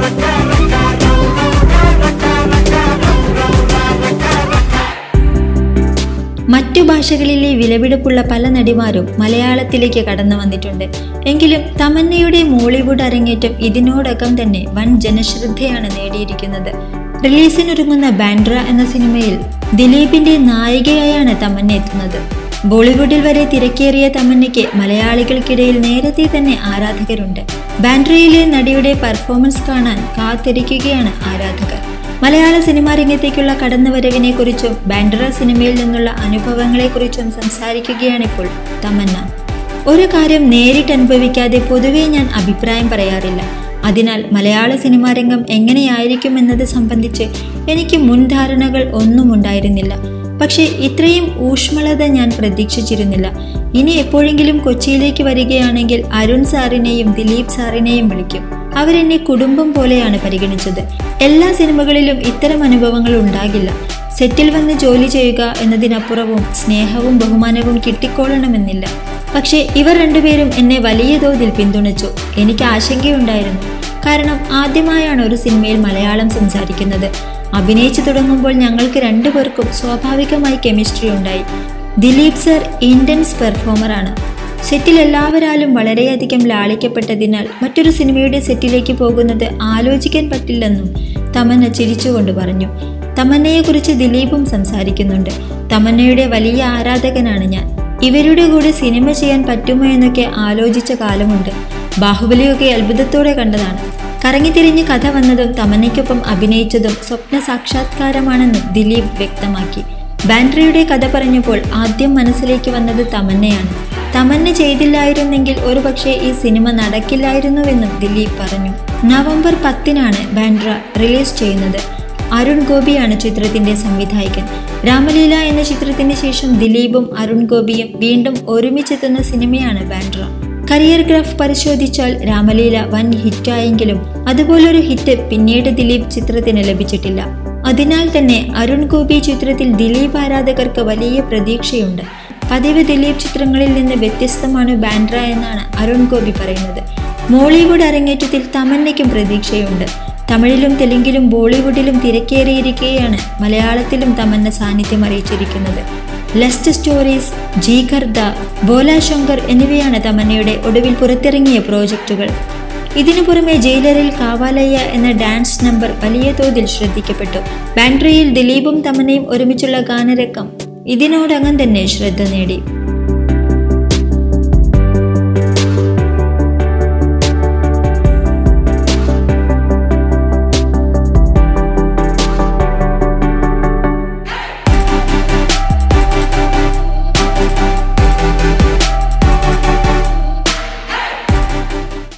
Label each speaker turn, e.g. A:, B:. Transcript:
A: മറ്റു ഭാഷകളിലെ വിലപിടിപ്പുള്ള പല നടിമാരും മലയാളത്തിലേക്ക് കടന്നു വന്നിട്ടുണ്ട് എങ്കിലും തമന്നയുടെ മോളിവുഡ് അരങ്ങേറ്റം ഇതിനോടകം തന്നെ വൻ ജനശ്രദ്ധയാണ് നേടിയിരിക്കുന്നത് റിലീസിനൊരുങ്ങുന്ന ബാൻഡ്ര എന്ന സിനിമയിൽ ദിലീപിന്റെ നായികയായാണ് തമന്ന എത്തുന്നത് ബോളിവുഡിൽ വരെ തിരക്കേറിയ തമന്നയ്ക്ക് മലയാളികൾക്കിടയിൽ നേരത്തെ തന്നെ ആരാധകരുണ്ട് ബാൻഡ്രയിലെ നടിയുടെ പെർഫോമൻസ് കാണാൻ കാത്തിരിക്കുകയാണ് ആരാധകർ മലയാള സിനിമാ രംഗത്തേക്കുള്ള കടന്നുവരവിനെക്കുറിച്ചും ബാൻഡ്ര സിനിമയിൽ നിന്നുള്ള അനുഭവങ്ങളെക്കുറിച്ചും സംസാരിക്കുകയാണിപ്പോൾ തമന്ന ഒരു കാര്യം നേരിട്ട് അനുഭവിക്കാതെ പൊതുവേ ഞാൻ അഭിപ്രായം പറയാറില്ല അതിനാൽ മലയാള സിനിമാ രംഗം എങ്ങനെയായിരിക്കും എന്നത് സംബന്ധിച്ച് എനിക്ക് മുൻധാരണകൾ ഒന്നും ഉണ്ടായിരുന്നില്ല പക്ഷേ ഇത്രയും ഊഷ്മളത ഞാൻ പ്രതീക്ഷിച്ചിരുന്നില്ല ഇനി എപ്പോഴെങ്കിലും കൊച്ചിയിലേക്ക് വരികയാണെങ്കിൽ അരുൺ സാറിനെയും ദിലീപ് സാറിനെയും വിളിക്കും അവരെന്നെ കുടുംബം പോലെയാണ് പരിഗണിച്ചത് എല്ലാ സിനിമകളിലും ഇത്തരം അനുഭവങ്ങൾ ഉണ്ടാകില്ല സെറ്റിൽ വന്ന് ജോലി ചെയ്യുക എന്നതിനപ്പുറവും സ്നേഹവും ബഹുമാനവും കിട്ടിക്കൊള്ളണമെന്നില്ല പക്ഷേ ഇവർ രണ്ടുപേരും എന്നെ വലിയ തോതിൽ പിന്തുണച്ചു എനിക്ക് ആശങ്കയുണ്ടായിരുന്നു കാരണം ആദ്യമായാണ് ഒരു സിനിമയിൽ മലയാളം സംസാരിക്കുന്നത് അഭിനയിച്ചു തുടങ്ങുമ്പോൾ ഞങ്ങൾക്ക് രണ്ടുപേർക്കും സ്വാഭാവികമായി കെമിസ്ട്രി ഉണ്ടായി ദിലീപ് സർ ഇൻറ്റൻസ് പെർഫോമറാണ് സെറ്റിൽ എല്ലാവരാലും വളരെയധികം ലാളിക്കപ്പെട്ടതിനാൽ മറ്റൊരു സിനിമയുടെ സെറ്റിലേക്ക് പോകുന്നത് ആലോചിക്കാൻ പറ്റില്ലെന്നും തമന്ന ചിരിച്ചുകൊണ്ട് പറഞ്ഞു തമന്നയെക്കുറിച്ച് ദിലീപും സംസാരിക്കുന്നുണ്ട് തമന്നയുടെ വലിയ ആരാധകനാണ് ഞാൻ ഇവരുടെ കൂടെ സിനിമ ചെയ്യാൻ പറ്റുമോ എന്നൊക്കെ ആലോചിച്ച കാലമുണ്ട് ബാഹുബലിയൊക്കെ അത്ഭുതത്തോടെ കണ്ടതാണ് കറങ്ങിത്തിരിഞ്ഞ് കഥ വന്നതും തമന്നയ്ക്കൊപ്പം അഭിനയിച്ചതും സ്വപ്ന സാക്ഷാത്കാരമാണെന്നും ദിലീപ് വ്യക്തമാക്കി ബാൻഡ്രയുടെ കഥ പറഞ്ഞപ്പോൾ ആദ്യം മനസ്സിലേക്ക് വന്നത് തമന്നയാണ് തമന്ന ചെയ്തില്ലായിരുന്നെങ്കിൽ ഒരുപക്ഷെ ഈ സിനിമ നടക്കില്ലായിരുന്നുവെന്നും ദിലീപ് പറഞ്ഞു നവംബർ പത്തിനാണ് ബാൻഡ്ര റിലീസ് ചെയ്യുന്നത് അരുൺ ഗോപിയാണ് ചിത്രത്തിന്റെ സംവിധായകൻ രാമലീല എന്ന ചിത്രത്തിന് ശേഷം ദിലീപും അരുൺ ഗോപിയും വീണ്ടും ഒരുമിച്ചെത്തുന്ന സിനിമയാണ് ബാൻഡ്ര കരിയർ ഗ്രാഫ് പരിശോധിച്ചാൽ രാമലീല വൻ ഹിറ്റായെങ്കിലും അതുപോലൊരു ഹിറ്റ് പിന്നീട് ദിലീപ് ചിത്രത്തിന് ലഭിച്ചിട്ടില്ല അതിനാൽ തന്നെ അരുൺ ഗോപി ചിത്രത്തിൽ ദിലീപ് ആരാധകർക്ക് വലിയ പ്രതീക്ഷയുണ്ട് പതിവ് ദിലീപ് ചിത്രങ്ങളിൽ നിന്ന് വ്യത്യസ്തമാണ് ബാൻഡ്ര എന്നാണ് അരുൺ ഗോപി പറയുന്നത് മോളിവുഡ് അരങ്ങേറ്റത്തിൽ തമന്നയ്ക്കും പ്രതീക്ഷയുണ്ട് തമിഴിലും തെലുങ്കിലും ബോളിവുഡിലും തിരക്കേറിയിരിക്കെയാണ് മലയാളത്തിലും തമന്ന സാന്നിധ്യം അറിയിച്ചിരിക്കുന്നത് ലസ്റ്റ് സ്റ്റോറീസ് ജീകർദ ബോല ശങ്കർ എന്നിവയാണ് തമന്നയുടെ ഒടുവിൽ പുറത്തിറങ്ങിയ പ്രോജക്റ്റുകൾ ഇതിനു പുറമെ ജയിലറിൽ കാവാലയ്യ എന്ന ഡാൻസ് നമ്പർ വലിയ തോതിൽ ശ്രദ്ധിക്കപ്പെട്ടു ബാൻഡ്രയിൽ ദിലീപും തമന്നയും ഒരുമിച്ചുള്ള ഗാനരക്കം ഇതിനോടകം തന്നെ ശ്രദ്ധ നേടി